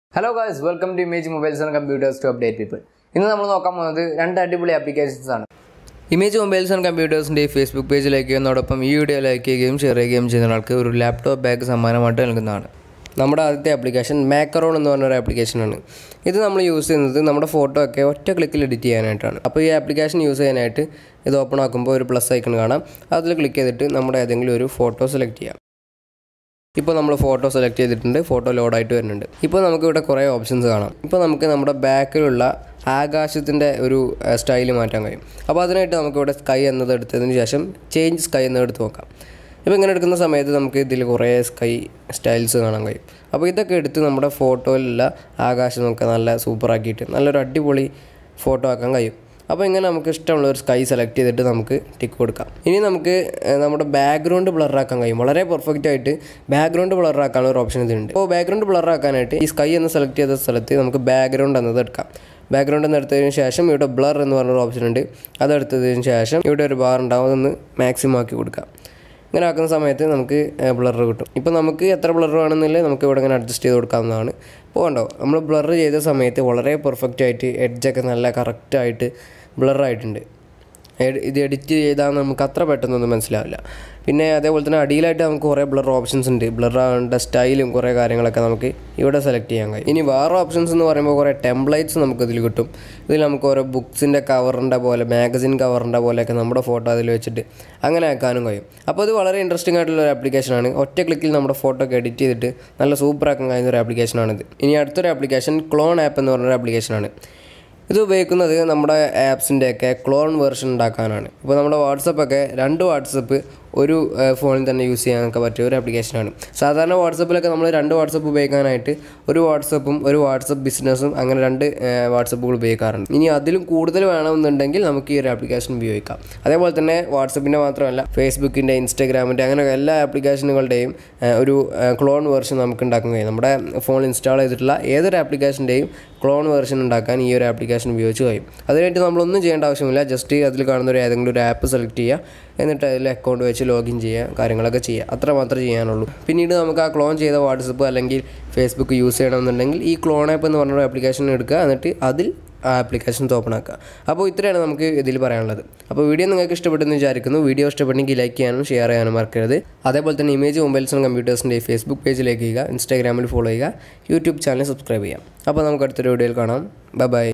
hello guys welcome to Image Mobiles and Computers to update people ഇന്ന് നമ്മൾ നോക്കാൻ പോകുന്നത് രണ്ട് അടിപൊളി ആപ്ലിക്കേഷൻസ് ആണ് ഇമേജ് മൊബൈൽസ് ആൻഡ് കമ്പ്യൂട്ടേഴ്സിൻ്റെ ഫേസ്ബുക്ക് പേജ് ലൈക്ക് ചെയ്യുന്നതോടൊപ്പം ഈ വീഡിയോ ലൈക്ക് ചെയ്യുകയും ഷെയർ ചെയ്യുകയും ചെയ്യുന്ന ആൾക്ക് ഒരു ലാപ്ടോപ്പ് ബാഗ് സമ്മാനമായിട്ട് നൽകുന്നതാണ് നമ്മുടെ ആദ്യത്തെ ആപ്ലിക്കേഷൻ മാക്കറോൺ എന്ന് പറഞ്ഞൊരു ആപ്ലിക്കേഷനാണ് ഇത് നമ്മൾ യൂസ് ചെയ്യുന്നത് നമ്മുടെ ഫോട്ടോ ഒക്കെ ഒറ്റ ക്ലിക്കിൽ എഡിറ്റ് ചെയ്യാനായിട്ടാണ് അപ്പോൾ ഈ ആപ്ലിക്കേഷൻ യൂസ് ചെയ്യാനായിട്ട് ഇത് ഓപ്പൺ ആക്കുമ്പോൾ ഒരു പ്ലസ് ഐക്കൺ കാണാം അതിൽ ക്ലിക്ക് ചെയ്തിട്ട് നമ്മുടെ ഏതെങ്കിലും ഒരു ഫോട്ടോ സെലക്ട് ചെയ്യാം ഇപ്പോൾ നമ്മൾ ഫോട്ടോ സെലക്ട് ചെയ്തിട്ടുണ്ട് ഫോട്ടോ ലോഡായിട്ട് വരുന്നുണ്ട് ഇപ്പോൾ നമുക്ക് ഇവിടെ കുറേ ഓപ്ഷൻസ് കാണാം ഇപ്പോൾ നമുക്ക് നമ്മുടെ ബാക്കിലുള്ള ആകാശത്തിൻ്റെ ഒരു സ്റ്റൈൽ മാറ്റാൻ കഴിയും അപ്പോൾ അതിനായിട്ട് നമുക്കിവിടെ സ്കൈ എന്നത് എടുത്തതിന് ശേഷം ചേഞ്ച് സ്കൈ എന്നത് എടുത്ത് നോക്കാം ഇപ്പോൾ ഇങ്ങനെ എടുക്കുന്ന സമയത്ത് നമുക്ക് ഇതിൽ കുറേ സ്കൈ സ്റ്റൈൽസ് കാണാൻ കഴിയും അപ്പോൾ ഇതൊക്കെ എടുത്ത് നമ്മുടെ ഫോട്ടോയിലുള്ള ആകാശം നമുക്ക് നല്ല സൂപ്പറാക്കിയിട്ട് നല്ലൊരു അടിപൊളി ഫോട്ടോ ആക്കാൻ കഴിയും അപ്പോൾ ഇങ്ങനെ നമുക്ക് ഇഷ്ടമുള്ള ഒരു സ്കൈ സെലക്ട് ചെയ്തിട്ട് നമുക്ക് ടിക്ക് കൊടുക്കാം ഇനി നമുക്ക് ഏഹ്, നമ്മുടെ ബാക്ക്ഗ്രൗണ്ട് ബ്ലറാക്കാൻ കഴിയും വളരെ പെർഫെക്റ്റ് ആയിട്ട് ബാക്ക്ഗ്രൗണ്ട് ബ്ലറാക്കാനുള്ള ഒരു ഓപ്ഷൻ ഇതിലുണ്ട് അപ്പോൾ ബാക്ക്ഗ്രൗണ്ട് ബ്ലറാക്കാനായിട്ട് ഈ സ്കൈ എന്ന് സെലക്ട് ചെയ്ത സ്ഥലത്ത് നമുക്ക് ബാക്ക്ഗ്രൗണ്ട് എന്നത് എടുക്കാം ബാക്ക്ഗ്രൗണ്ട് എന്ന് എടുത്തതിന് ശേഷം ഇവിടെ ബ്ലർ എന്ന് പറഞ്ഞൊരു ഓപ്ഷൻ ഉണ്ട് അതെടുത്തതിന് ശേഷം ഇവിടെ ഒരു ബാർ ഉണ്ടാവും അതൊന്ന് മാക്സിമം ആക്കി കൊടുക്കാം ഇങ്ങനെ ആക്കുന്ന സമയത്ത് നമുക്ക് ബ്ലർ കിട്ടും ഇപ്പോൾ നമുക്ക് എത്ര ബ്ലർ വേണമെന്നില്ല നമുക്ക് ഇവിടെ ഇങ്ങനെ അഡ്ജസ്റ്റ് ചെയ്ത് കൊടുക്കാവുന്നതാണ് ഇപ്പോൾ കണ്ടോ നമ്മൾ ബ്ലർ ചെയ്ത സമയത്ത് വളരെ പെർഫെക്റ്റ് ആയിട്ട് എഡ്ജൊക്കെ നല്ല കറക്റ്റായിട്ട് ബ്ലറായിട്ടുണ്ട് ഇത് എഡിറ്റ് ചെയ്താൽ നമുക്ക് അത്ര പെട്ടെന്നൊന്നും മനസ്സിലാവില്ല പിന്നെ അതേപോലെ തന്നെ അടിയിലായിട്ട് നമുക്ക് കുറേ ബ്ലർ ഓപ്ഷൻസ് ഉണ്ട് ബ്ലർ ആവേണ്ട സ്റ്റൈലും കുറേ കാര്യങ്ങളൊക്കെ നമുക്ക് ഇവിടെ സെലക്ട് ചെയ്യാൻ കഴിയും ഇനി വേറെ ഓപ്ഷൻസ് എന്ന് പറയുമ്പോൾ കുറേ ടെംപ്ലേറ്റ്സ് നമുക്ക് ഇതിൽ കിട്ടും ഇതിൽ നമുക്ക് ഓരോ ബുക്സിൻ്റെ കവറിൻ്റെ പോലെ മാഗസിൻ കവറിൻ്റെ പോലെയൊക്കെ നമ്മുടെ ഫോട്ടോ അതിൽ വെച്ചിട്ട് അങ്ങനെ ആക്കാനും കഴിയും അപ്പോൾ ഇത് വളരെ ഇൻട്രസ്റ്റിംഗ് ആയിട്ടുള്ള ഒരു ആപ്ലിക്കേഷനാണ് ഒറ്റ ക്ലിക്കിൽ നമ്മുടെ ഫോട്ടോ ഒക്കെ എഡിറ്റ് ചെയ്തിട്ട് നല്ല സൂപ്പറാക്കാൻ കഴിയുന്ന ഒരു ആപ്ലിക്കേഷനാണിത് ഇനി അടുത്തൊരു ആപ്ലിക്കേഷൻ ക്ലോൺ ആപ്പ് എന്ന് പറഞ്ഞൊരു ആപ്ലിക്കേഷനാണ് ഇത് ഉപയോഗിക്കുന്നത് നമ്മുടെ ആപ്സിൻ്റെയൊക്കെ ക്ലോൺ വേർഷൻ ഉണ്ടാക്കാനാണ് ഇപ്പോൾ നമ്മുടെ വാട്സപ്പൊക്കെ രണ്ട് വാട്സപ്പ് ഒരു ഏഹ്, ഫോണിൽ തന്നെ യൂസ് ചെയ്യാനൊക്കെ പറ്റിയ ഒരു ആപ്ലിക്കേഷനാണ് സാധാരണ വാട്സപ്പിലൊക്കെ നമ്മൾ രണ്ട് വാട്സപ്പ് ഉപയോഗിക്കാനായിട്ട് ഒരു വാട്സപ്പും ഒരു വാട്സപ്പ് ബിസിനസ്സും അങ്ങനെ രണ്ട് ഏഹ്, വാട്സപ്പുകൾ ഉപയോഗിക്കാറുണ്ട് ഇനി അതിലും കൂടുതൽ വേണമെന്നുണ്ടെങ്കിൽ നമുക്ക് ഈ ഒരു ആപ്ലിക്കേഷൻ ഉപയോഗിക്കാം അതേപോലെ തന്നെ വാട്സപ്പിൻ്റെ മാത്രമല്ല ഫേസ്ബുക്കിൻ്റെ ഇൻസ്റ്റാഗ്രാമിൻ്റെ അങ്ങനെ എല്ലാ ആപ്ലിക്കേഷനുകളുടെയും ഏഹ്, ഒരു ഏഹ്, ക്ലോൺ വേർഷൻ നമുക്ക് ഉണ്ടാക്കാൻ കഴിയും നമ്മുടെ ഫോണിൽ ഇൻസ്റ്റാൾ ചെയ്തിട്ടുള്ള ഏതൊരു ആപ്ലിക്കേഷൻ്റെയും ക്ലോൺ വേർഷൻ ഉണ്ടാക്കാൻ ഈ ഒരു ആപ്ലിക്കേഷൻ ഉപയോഗിച്ച് കഴിയും അതിനായിട്ട് നമ്മളൊന്നും ചെയ്യേണ്ട ആവശ്യമില്ല ജസ്റ്റ് അതിൽ കാണുന്ന ഒരു ഏതെങ്കിലും ഒരു ആപ്പ് സെലക്ട് ചെയ്യുക എന്നിട്ട് അതിൽ അക്കൗണ്ട് വെച്ച് ലോഗിൻ ചെയ്യുക കാര്യങ്ങളൊക്കെ ചെയ്യുക അത്ര മാത്രമേ ചെയ്യാനുള്ളൂ പിന്നീട് നമുക്ക് ആ ക്ലോൺ ചെയ്ത വാട്സപ്പ് അല്ലെങ്കിൽ ഫേസ്ബുക്ക് യൂസ് ചെയ്യണമെന്നുണ്ടെങ്കിൽ ഈ ക്ലോൺ ആപ്പ് എന്ന് പറഞ്ഞൊരു ആപ്ലിക്കേഷൻ എടുക്കുക എന്നിട്ട് അതിൽ ആ ആപ്ലിക്കേഷൻസ് ഓപ്പൺ ആക്കുക അപ്പോൾ ഇത്രയാണ് നമുക്ക് ഇതിൽ പറയാനുള്ളത് അപ്പോൾ വീഡിയോ നിങ്ങൾക്ക് ഇഷ്ടപ്പെട്ടെന്ന് വിചാരിക്കുന്നു വീഡിയോ ഇഷ്ടപ്പെട്ടെങ്കിൽ ലൈക്ക് ചെയ്യാനും ഷെയർ ചെയ്യാനും മറക്കരുത് അതേപോലെ തന്നെ ഇമേജ് മൊബൈൽസ് ആൻഡ് കമ്പ്യൂട്ടേഴ്സിൻ്റെ ഫേസ്ബുക്ക് പേജിലേക്ക് ചെയ്യുക ഇൻസ്റ്റാഗ്രാമിൽ ഫോളോ ചെയ്യുക യൂട്യൂബ് ചാനൽ സബ്സ്ക്രൈബ് ചെയ്യാം അപ്പോൾ നമുക്ക് അടുത്തൊരു വീഡിയോയിൽ കാണാം ബൈ ബൈ